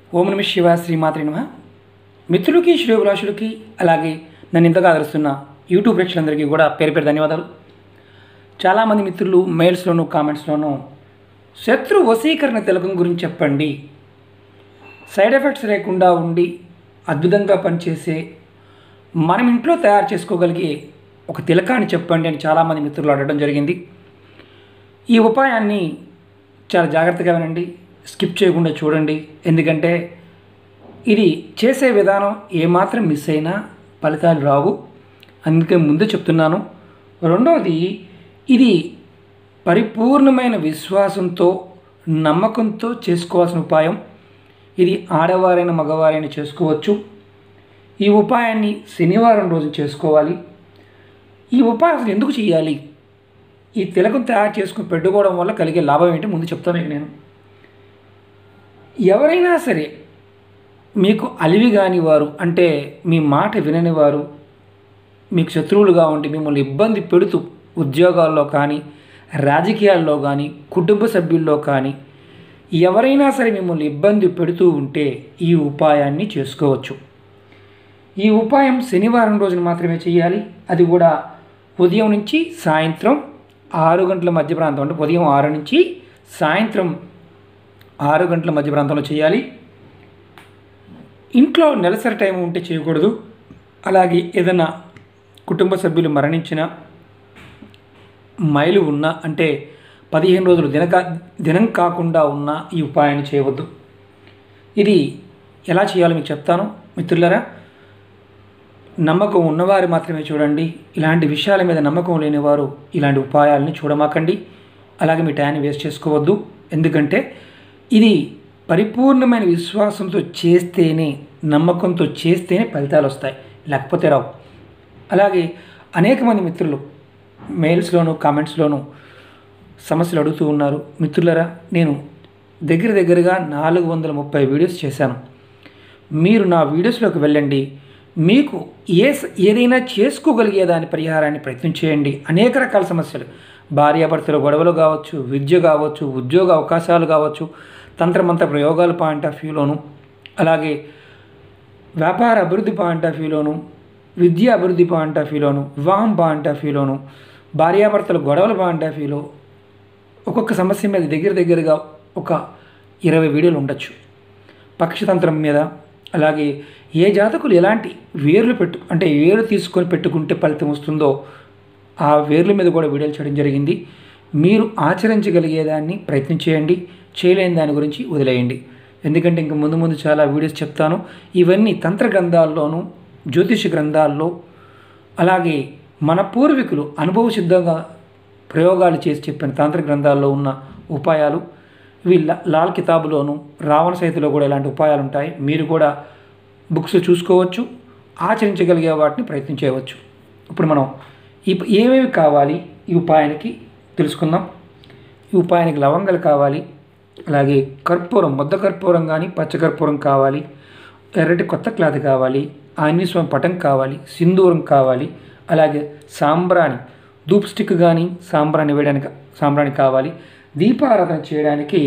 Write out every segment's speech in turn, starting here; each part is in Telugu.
ఓం నమ శివ శ్రీమాత్రి నమ మిత్రులకి శ్రేయోభిలాషులకి అలాగే నన్ను ఇంతగా ఆదరిస్తున్న యూట్యూబ్ ప్రేక్షకులందరికీ కూడా పేరు పేరు ధన్యవాదాలు చాలామంది మిత్రులు మెయిల్స్లోను కామెంట్స్లోనూ శత్రు వశీకరణ తిలకం గురించి చెప్పండి సైడ్ ఎఫెక్ట్స్ లేకుండా ఉండి అద్భుతంగా పనిచేసే మనం ఇంట్లో తయారు చేసుకోగలిగే ఒక తిలకాన్ని చెప్పండి అని చాలామంది మిత్రులు అడగడం జరిగింది ఈ ఉపాయాన్ని చాలా జాగ్రత్తగా వినండి స్కిప్ చేయకుండా చూడండి ఎందుకంటే ఇది చేసే విధానం ఏమాత్రం మిస్ అయినా ఫలితాలు రావు అందుకే ముందే చెప్తున్నాను రెండవది ఇది పరిపూర్ణమైన విశ్వాసంతో నమ్మకంతో చేసుకోవాల్సిన ఉపాయం ఇది ఆడవారైన మగవారైన చేసుకోవచ్చు ఈ ఉపాయాన్ని శనివారం రోజు చేసుకోవాలి ఈ ఉపాయం అసలు ఎందుకు చేయాలి ఈ తిలకం తయారు చేసుకుని పెట్టుకోవడం వల్ల కలిగే లాభం ఏంటి ముందు చెప్తాను మీకు నేను ఎవరైనా సరే మీకు అలివి కాని వారు అంటే మీ మాట వినని వారు మీకు శత్రువులుగా ఉండి మిమ్మల్ని ఇబ్బంది పెడుతూ ఉద్యోగాల్లో కానీ రాజకీయాల్లో కానీ కుటుంబ సభ్యుల్లో కానీ ఎవరైనా సరే మిమ్మల్ని ఇబ్బంది పెడుతూ ఉంటే ఈ ఉపాయాన్ని చేసుకోవచ్చు ఈ ఉపాయం శనివారం రోజున మాత్రమే చేయాలి అది కూడా ఉదయం నుంచి సాయంత్రం ఆరు గంటల మధ్య ప్రాంతం అంటే ఉదయం ఆరు నుంచి సాయంత్రం ఆరు గంటల మధ్య ప్రాంతంలో చేయాలి ఇంట్లో నెలసరి టైం ఉంటే చేయకూడదు అలాగే ఏదైనా కుటుంబ సభ్యులు మరణించిన మైలు ఉన్న అంటే పదిహేను రోజులు దినక దినం కాకుండా ఉన్న ఈ ఉపాయాన్ని చేయవద్దు ఇది ఎలా చేయాలో మీకు చెప్తాను మిత్రులారా నమ్మకం ఉన్నవారు మాత్రమే చూడండి ఇలాంటి విషయాల మీద నమ్మకం లేనివారు ఇలాంటి ఉపాయాలని చూడమాకండి అలాగే మీ టైంని వేస్ట్ చేసుకోవద్దు ఎందుకంటే ఇది పరిపూర్ణమైన విశ్వాసంతో చేస్తేనే నమ్మకంతో చేస్తేనే ఫలితాలు వస్తాయి లేకపోతే రావు అలాగే అనేక మంది మిత్రులు మెయిల్స్లోను కామెంట్స్లోను సమస్యలు అడుగుతూ ఉన్నారు మిత్రులరా నేను దగ్గర దగ్గరగా నాలుగు వందల ముప్పై వీడియోస్ చేశాను మీరు నా వీడియోస్లోకి వెళ్ళండి మీకు ఏ స- ఏదైనా చేసుకోగలిగే దాని పరిహారాన్ని ప్రయత్నం చేయండి అనేక రకాల సమస్యలు భార్యాభర్తల గొడవలు కావచ్చు విద్య కావచ్చు ఉద్యోగ అవకాశాలు కావచ్చు తంత్రమంత్ర ప్రయోగాల పాయింట్ ఆఫ్ వ్యూలోను అలాగే వ్యాపార అభివృద్ధి పాయింట్ ఆఫ్ వ్యూలోను విద్యా అభివృద్ధి పాయింట్ ఆఫ్ వ్యూలోను వివాహం పాయింట్ ఆఫ్ వ్యూలోను భార్యాభర్తల గొడవల పాయింట్ ఆఫ్ వ్యూలో ఒక్కొక్క సమస్య మీద దగ్గర దగ్గరగా ఒక ఇరవై వీడియోలు ఉండొచ్చు పక్షతంత్రం మీద అలాగే ఏ జాతకులు ఎలాంటి వేర్లు పెట్టు అంటే వేరు తీసుకొని పెట్టుకుంటే ఫలితం వస్తుందో ఆ వేర్ల మీద కూడా వీడియోలు చేయడం జరిగింది మీరు ఆచరించగలిగేదాన్ని ప్రయత్నం చేయండి చేయలేని దాని గురించి వదిలేయండి ఎందుకంటే ఇంక ముందు ముందు చాలా వీడియోస్ చెప్తాను ఇవన్నీ తంత్ర గ్రంథాల్లోనూ జ్యోతిష గ్రంథాల్లో అలాగే మన పూర్వీకులు అనుభవ సిద్ధంగా ప్రయోగాలు చేసి చెప్పిన తాంత్రిక గ్రంథాల్లో ఉన్న ఉపాయాలు ఇవి లా- లాల్ కితాబులోను రావణ సహితలో కూడా ఇలాంటి ఉపాయాలు ఉంటాయి మీరు కూడా బుక్స్ చూసుకోవచ్చు ఆచరించగలిగే వాటిని ప్రయత్నం చేయవచ్చు ఇప్పుడు మనం ఈ ఏమేమి కావాలి ఈ ఉపాయానికి తెలుసుకుందాం ఈ ఉపాయానికి లవంగాలు కావాలి అలాగే కర్పూరం ముద్ద కర్పూరం కానీ పచ్చ కర్పూరం కావాలి ఎర్రటి కొత్త క్లాత్ కావాలి ఆంజనేయ స్వామి పటం కావాలి సింధూరం కావాలి అలాగే సాంబ్రాణి ధూప్ స్టిక్ కానీ సాంబ్రాణి వేయడానికి సాంబ్రాణి కావాలి దీపారాధన చేయడానికి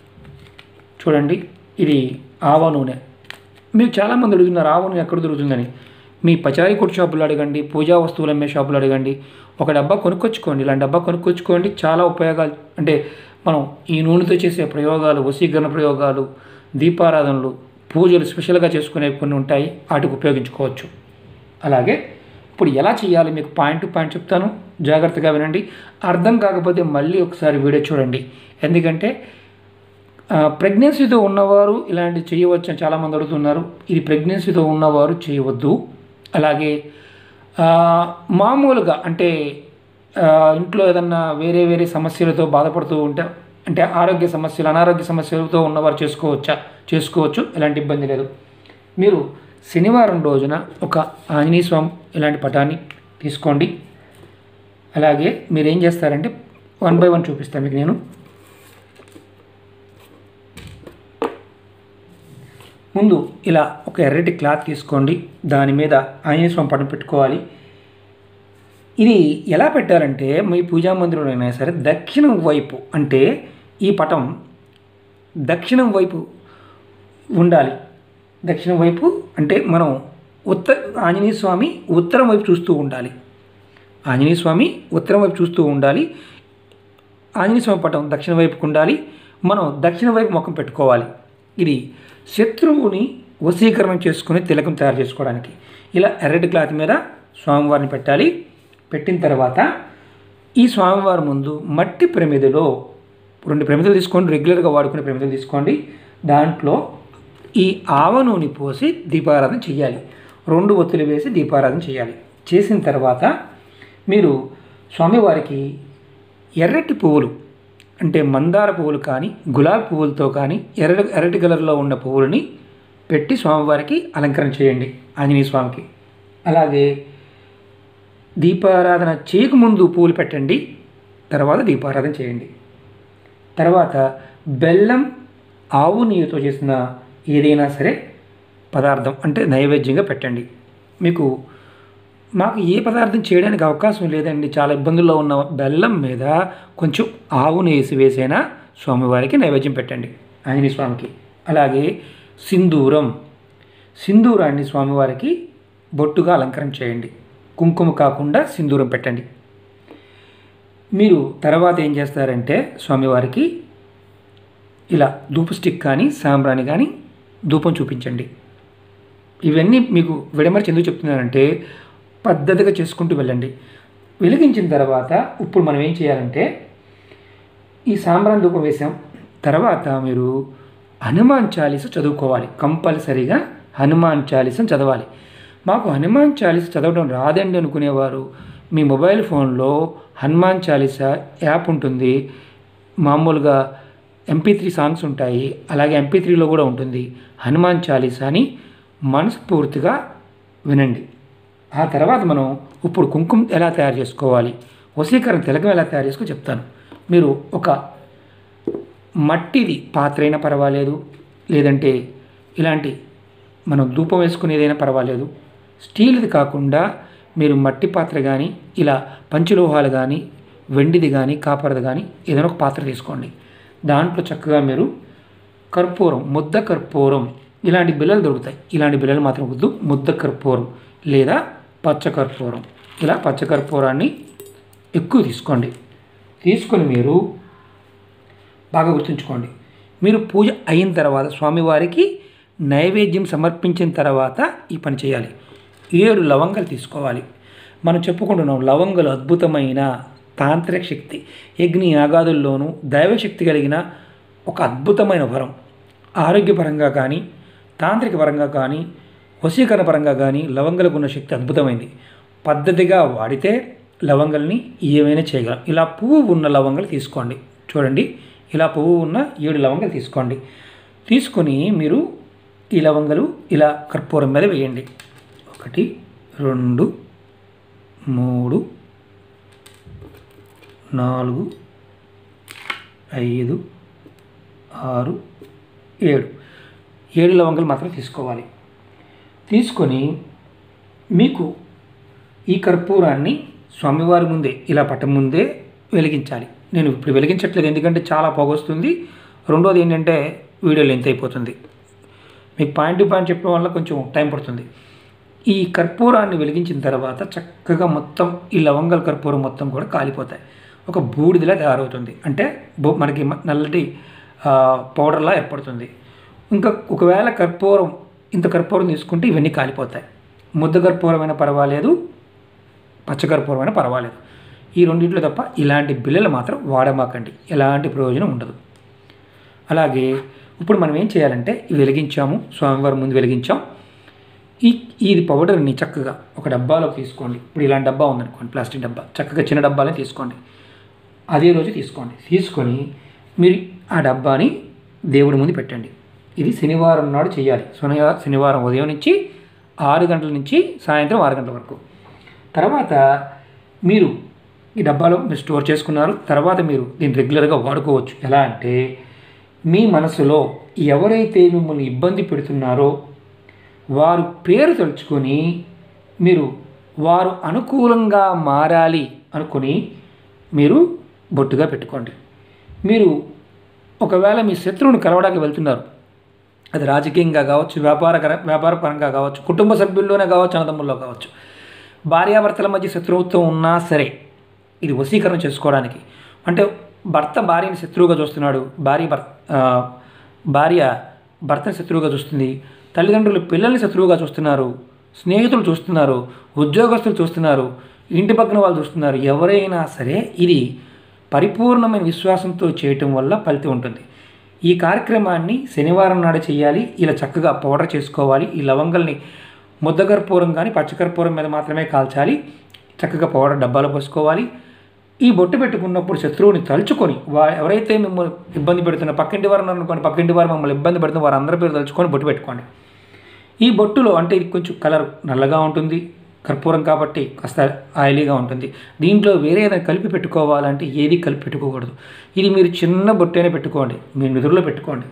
చూడండి ఇది ఆవ నూనె మీకు చాలామంది అడుగుతున్నారు ఆవ నూనె ఎక్కడ దొరుకుతుందని మీ పచారీ కొట్టు షాపులు అడగండి పూజా వస్తువులు అమ్మే షాపులు అడగండి ఒక డబ్బా కొనుక్కొచ్చుకోండి ఇలాంటి డబ్బా కొనుక్కొచ్చుకోండి చాలా ఉపయోగాలు అంటే మనం ఈ నూనెతో చేసే ప్రయోగాలు వశీకరణ ప్రయోగాలు దీపారాధనలు పూజలు స్పెషల్గా చేసుకునే కొన్ని ఉంటాయి వాటికి ఉపయోగించుకోవచ్చు అలాగే ఇప్పుడు ఎలా చేయాలి మీకు పాయింట్ టు పాయింట్ చెప్తాను జాగ్రత్తగా వినండి అర్థం కాకపోతే మళ్ళీ ఒకసారి వీడియో చూడండి ఎందుకంటే ఆ, ప్రెగ్నెన్సీతో ఉన్నవారు ఇలాంటివి చేయవచ్చు అని చాలామంది అడుగుతున్నారు ఇది ప్రెగ్నెన్సీతో ఉన్నవారు చేయవద్దు అలాగే ఆ, మామూలుగా అంటే ఆ, ఇంట్లో ఏదన్నా వేరే వేరే సమస్యలతో బాధపడుతూ ఉంటే అంటే ఆరోగ్య సమస్యలు అనారోగ్య సమస్యలతో ఉన్నవారు చేసుకోవచ్చా చేసుకోవచ్చు ఎలాంటి ఇబ్బంది లేదు మీరు శనివారం రోజున ఒక ఆంజనేయ స్వామి ఇలాంటి పటాన్ని తీసుకోండి అలాగే మీరు ఏం చేస్తారంటే వన్ బై వన్ చూపిస్తాను మీకు నేను ముందు ఇలా ఒక ఎర్రటి క్లాత్ తీసుకోండి దాని మీద ఆంజనేయ స్వామి పటం పెట్టుకోవాలి ఇది ఎలా పెట్టారంటే మీ పూజా మందిరంలో అయినా సరే దక్షిణం వైపు అంటే ఈ పటం దక్షిణం వైపు ఉండాలి దక్షిణం వైపు అంటే మనం ఉత్తర ఆంజనేయ స్వామి ఉత్తరం వైపు చూస్తూ ఉండాలి ఆంజనేయ స్వామి ఉత్తరం వైపు చూస్తూ ఉండాలి ఆంజనేయ స్వామి పటం దక్షిణ వైపుకు ఉండాలి మనం దక్షిణ వైపు ముఖం పెట్టుకోవాలి ఇది శత్రువుని వశీకరణం చేసుకుని తిలకం తయారు చేసుకోవడానికి ఇలా ఎర్రటి క్లాత్ మీద స్వామివారిని పెట్టాలి పెట్టిన తర్వాత ఈ స్వామివారి ముందు మట్టి ప్రమిదలో రెండు ప్రమిదలు తీసుకోండి రెగ్యులర్గా వాడుకునే ప్రమిదలు తీసుకోండి దాంట్లో ఈ ఆవ నూనె పోసి దీపారాధన చేయాలి రెండు ఒత్తులు వేసి దీపారాధన చేయాలి చేసిన తర్వాత మీరు స్వామివారికి ఎర్రటి పువ్వులు అంటే మందార పువ్వులు కానీ గులాబీ పువ్వులతో కానీ ఎర్ర ఎర్రటి కలర్లో ఉన్న పువ్వులని పెట్టి స్వామివారికి అలంకరణ చేయండి ఆంజనేయ స్వామికి అలాగే దీపారాధన చేయకముందు పూలు పెట్టండి తర్వాత దీపారాధన చేయండి తర్వాత బెల్లం ఆవు నెయ్యితో చేసిన ఏదైనా సరే పదార్థం అంటే నైవేద్యంగా పెట్టండి మీకు మాకు ఏ పదార్థం చేయడానికి అవకాశం లేదండి చాలా ఇబ్బందుల్లో ఉన్న బెల్లం మీద కొంచెం ఆవును వేసి వేసైనా స్వామివారికి నైవేద్యం పెట్టండి ఆంజనేయ స్వామికి అలాగే సింధూరం సింధూరాన్ని స్వామివారికి బొట్టుగా అలంకరణ చేయండి కుంకుమ కాకుండా సింధూరం పెట్టండి మీరు తర్వాత ఏం చేస్తారంటే స్వామివారికి ఇలా ధూప స్టిక్ కానీ సాంబ్రాణి కానీ ధూపం చూపించండి ఇవన్నీ మీకు విడమర్చి ఎందుకు చెప్తున్నానంటే పద్ధతిగా చేసుకుంటూ వెళ్ళండి వెలిగించిన తర్వాత ఇప్పుడు మనం ఏం చేయాలంటే ఈ సాంబ్రాన్ ధూపం వేసాం తర్వాత మీరు హనుమాన్ చాలీస చదువుకోవాలి కంపల్సరీగా హనుమాన్ చాలీసం చదవాలి మాకు హనుమాన్ చాలీస చదవడం రాదండి అనుకునేవారు మీ మొబైల్ ఫోన్లో హనుమాన్ చాలీస యాప్ ఉంటుంది మామూలుగా ఎంపీ త్రీ సాంగ్స్ ఉంటాయి అలాగే ఎంపీ త్రీలో కూడా ఉంటుంది హనుమాన్ చాలీసాని మనస్ఫూర్తిగా వినండి ఆ తర్వాత మనం ఇప్పుడు కుంకుమ ఎలా తయారు చేసుకోవాలి వశీకరణ తిలకం ఎలా తయారు చేసుకో చెప్తాను మీరు ఒక మట్టిది పాత్ర అయినా పర్వాలేదు లేదంటే ఇలాంటి మనం ధూపం వేసుకునేదైనా పర్వాలేదు స్టీల్ది కాకుండా మీరు మట్టి పాత్ర కానీ ఇలా పంచలోహాలు కానీ వెండిది కానీ కాపర్ది కానీ ఏదైనా ఒక పాత్ర తీసుకోండి దాంట్లో చక్కగా మీరు కర్పూరం ముద్ద కర్పూరం ఇలాంటి బిళ్ళలు దొరుకుతాయి ఇలాంటి బిళ్ళలు మాత్రం వద్దు ముద్ద కర్పూరం లేదా పచ్చ కర్పూరం ఇలా పచ్చ కర్పూరాన్ని ఎక్కువ తీసుకోండి తీసుకొని మీరు బాగా గుర్తుంచుకోండి మీరు పూజ అయిన తర్వాత స్వామివారికి నైవేద్యం సమర్పించిన తర్వాత ఈ పని చేయాలి ఏడు లవంగాలు తీసుకోవాలి మనం చెప్పుకుంటున్నాం లవంగాలు అద్భుతమైన తాంత్రిక శక్తి యజ్ఞ యాగాదుల్లోనూ దైవశక్తి కలిగిన ఒక అద్భుతమైన వరం ఆరోగ్యపరంగా కానీ తాంత్రిక పరంగా కానీ వశీకరణ పరంగా కానీ లవంగాలకు ఉన్న శక్తి అద్భుతమైంది పద్ధతిగా వాడితే లవంగల్ని ఏమైనా చేయగలం ఇలా పువ్వు ఉన్న లవంగలు తీసుకోండి చూడండి ఇలా పువ్వు ఉన్న ఏడు లవంగలు తీసుకోండి తీసుకొని మీరు ఈ లవంగలు ఇలా కర్పూరం మీద వేయండి ఒకటి రెండు మూడు నాలుగు ఐదు ఆరు ఏడు ఏడు లవంగలు మాత్రం తీసుకోవాలి తీసుకొని మీకు ఈ కర్పూరాన్ని స్వామివారి ముందే ఇలా పట్టం ముందే వెలిగించాలి నేను ఇప్పుడు వెలిగించట్లేదు ఎందుకంటే చాలా పొగొస్తుంది రెండోది ఏంటంటే వీడియో లెంత్ అయిపోతుంది మీకు పాయింట్ టు పాయింట్ చెప్పడం వల్ల కొంచెం టైం పడుతుంది ఈ కర్పూరాన్ని వెలిగించిన తర్వాత చక్కగా మొత్తం ఈ లవంగల కర్పూరం మొత్తం కూడా కాలిపోతాయి ఒక బూడిదలా తయారవుతుంది అంటే బో- మనకి మ- నల్లటి ఆ, పౌడర్లా ఏర్పడుతుంది ఇంకా ఒకవేళ కర్పూరం ఇంత కర్పూరం తీసుకుంటే ఇవన్నీ కాలిపోతాయి ముద్ద కర్పూరమైనా పర్వాలేదు పచ్చకర్పూరమైనా పర్వాలేదు ఈ రెండింటిలో తప్ప ఇలాంటి బిళ్ళలు మాత్రం వాడమాకండి ఎలాంటి ప్రయోజనం ఉండదు అలాగే ఇప్పుడు మనం ఏం చేయాలంటే ఇవి వెలిగించాము స్వామివారి ముందు వెలిగించాం ఈ ఇది పౌడర్ని చక్కగా ఒక డబ్బాలో తీసుకోండి ఇప్పుడు ఇలాంటి డబ్బా ఉందనుకోండి ప్లాస్టిక్ డబ్బా చక్కగా చిన్న డబ్బాలే తీసుకోండి అదే రోజు తీసుకోండి తీసుకొని మీరు ఆ డబ్బాని దేవుడి ముందు పెట్టండి ఇది శనివారం నాడు చేయాలి శనివారం శనివారం ఉదయం నుంచి ఆరు గంటల నుంచి సాయంత్రం ఆరు గంటల వరకు తర్వాత మీరు ఈ డబ్బాలో మీరు స్టోర్ చేసుకున్నారు తర్వాత మీరు దీన్ని రెగ్యులర్గా వాడుకోవచ్చు ఎలా అంటే మీ మనసులో ఎవరైతే మిమ్మల్ని ఇబ్బంది పెడుతున్నారో వారు పేరు తలుచుకొని మీరు వారు అనుకూలంగా మారాలి అనుకొని మీరు బొట్టుగా పెట్టుకోండి మీరు ఒకవేళ మీ శత్రువుని కలవడానికి వెళ్తున్నారు అది రాజకీయంగా కావచ్చు వ్యాపార వ్యాపార పరంగా కావచ్చు కుటుంబ సభ్యుల్లోనే కావచ్చు అన్నదమ్ముల్లో కావచ్చు భార్యాభర్తల మధ్య శత్రువుత్వం ఉన్నా సరే ఇది వశీకరణ చేసుకోవడానికి అంటే భర్త భార్యని శత్రువుగా చూస్తున్నాడు భార్య భర్త ఆ, భార్య భర్తని శత్రువుగా చూస్తుంది తల్లిదండ్రులు పిల్లల్ని శత్రువుగా చూస్తున్నారు స్నేహితులు చూస్తున్నారు ఉద్యోగస్తులు చూస్తున్నారు ఇంటి పక్కన వాళ్ళు చూస్తున్నారు ఎవరైనా సరే ఇది పరిపూర్ణమైన విశ్వాసంతో చేయటం వల్ల ఫలితం ఉంటుంది ఈ కార్యక్రమాన్ని శనివారం నాడు చేయాలి ఇలా చక్కగా పౌడర్ చేసుకోవాలి ఈ లవంగల్ని ముద్దకర్పూరం కానీ పచ్చకర్పూరం మీద మాత్రమే కాల్చాలి చక్కగా పౌడర్ డబ్బాలో పోసుకోవాలి ఈ బొట్టు పెట్టుకున్నప్పుడు శత్రువుని తలుచుకొని వా ఎవరైతే మిమ్మల్ని ఇబ్బంది పెడుతున్న పక్కింటి వారు ఉన్నారు అనుకోండి పక్కింటి వారు మమ్మల్ని ఇబ్బంది పెడుతున్న వారందరి పేరు తలుచుకొని బొట్టు పెట్టుకోండి ఈ బొట్టులో అంటే ఇది కొంచెం కలర్ నల్లగా ఉంటుంది కర్పూరం కాబట్టి కాస్త ఆయిలీగా ఉంటుంది దీంట్లో వేరే ఏదైనా కలిపి పెట్టుకోవాలంటే ఏది కలిపి పెట్టుకోకూడదు ఇది మీరు చిన్న బొట్టైనా పెట్టుకోండి మీ నిధుల్లో పెట్టుకోండి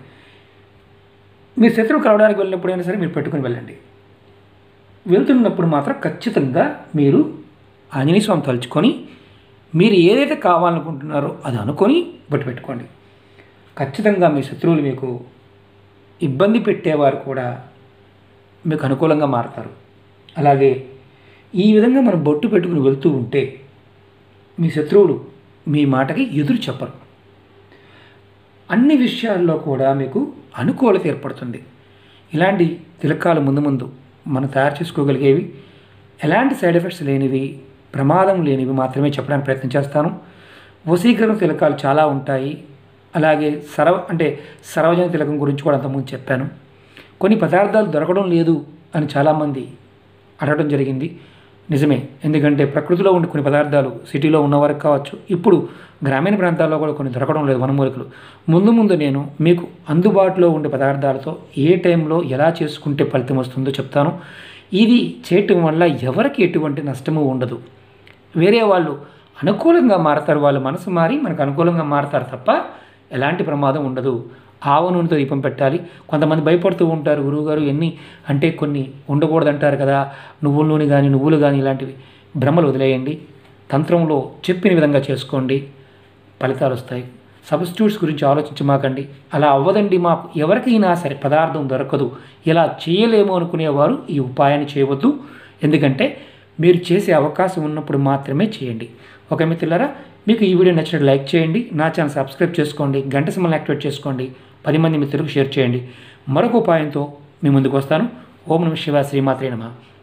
మీరు శత్రువు కలవడానికి వెళ్ళినప్పుడైనా సరే మీరు పెట్టుకుని వెళ్ళండి వెళ్తున్నప్పుడు మాత్రం ఖచ్చితంగా మీరు ఆంజనేయ స్వామి తలుచుకొని మీరు ఏదైతే కావాలనుకుంటున్నారో అది అనుకొని బొట్టు పెట్టుకోండి ఖచ్చితంగా మీ శత్రువులు మీకు ఇబ్బంది పెట్టేవారు కూడా మీకు అనుకూలంగా మారతారు అలాగే ఈ విధంగా మనం బొట్టు పెట్టుకుని వెళ్తూ ఉంటే మీ శత్రువులు మీ మాటకి ఎదురు చెప్పరు అన్ని విషయాల్లో కూడా మీకు అనుకూలత ఏర్పడుతుంది ఇలాంటి తిలకాలు ముందు ముందు మనం తయారు చేసుకోగలిగేవి ఎలాంటి సైడ్ ఎఫెక్ట్స్ లేనివి ప్రమాదం లేనివి మాత్రమే చెప్పడానికి ప్రయత్నం చేస్తాను వశీకరణ తిలకాలు చాలా ఉంటాయి అలాగే సర్వ అంటే సర్వజన తిలకం గురించి కూడా అంతకుముందు చెప్పాను కొన్ని పదార్థాలు దొరకడం లేదు అని చాలామంది అడగడం జరిగింది నిజమే ఎందుకంటే ప్రకృతిలో ఉండే కొన్ని పదార్థాలు సిటీలో ఉన్నవారికి కావచ్చు ఇప్పుడు గ్రామీణ ప్రాంతాల్లో కూడా కొన్ని దొరకడం లేదు వనమూలికలు ముందు ముందు నేను మీకు అందుబాటులో ఉండే పదార్థాలతో ఏ టైంలో ఎలా చేసుకుంటే ఫలితం వస్తుందో చెప్తాను ఇది చేయటం వల్ల ఎవరికి ఎటువంటి నష్టము ఉండదు వేరే వాళ్ళు అనుకూలంగా మారతారు వాళ్ళ మనసు మారి మనకు అనుకూలంగా మారతారు తప్ప ఎలాంటి ప్రమాదం ఉండదు ఆవ నూనెతో దీపం పెట్టాలి కొంతమంది భయపడుతూ ఉంటారు గురువుగారు ఎన్ని అంటే కొన్ని ఉండకూడదంటారు కదా నువ్వుల నూనె కానీ నువ్వులు కానీ ఇలాంటివి భ్రమలు వదిలేయండి తంత్రంలో చెప్పిన విధంగా చేసుకోండి ఫలితాలు వస్తాయి సబ్స్టిట్యూట్స్ గురించి ఆలోచించమాకండి అలా అవ్వదండి మాకు ఎవరికైనా సరే పదార్థం దొరకదు ఇలా చేయలేము అనుకునేవారు ఈ ఉపాయాన్ని చేయవద్దు ఎందుకంటే మీరు చేసే అవకాశం ఉన్నప్పుడు మాత్రమే చేయండి ఓకే మిత్రులారా మీకు ఈ వీడియో నచ్చినట్టు లైక్ చేయండి నా ఛానల్ సబ్స్క్రైబ్ చేసుకోండి గంట సింబల్ని యాక్టివేట్ చేసుకోండి పది మంది మిత్రులకు షేర్ చేయండి మరొక ఉపాయంతో మీ ముందుకు వస్తాను ఓం నమ శివ శ్రీమాత్రే నమ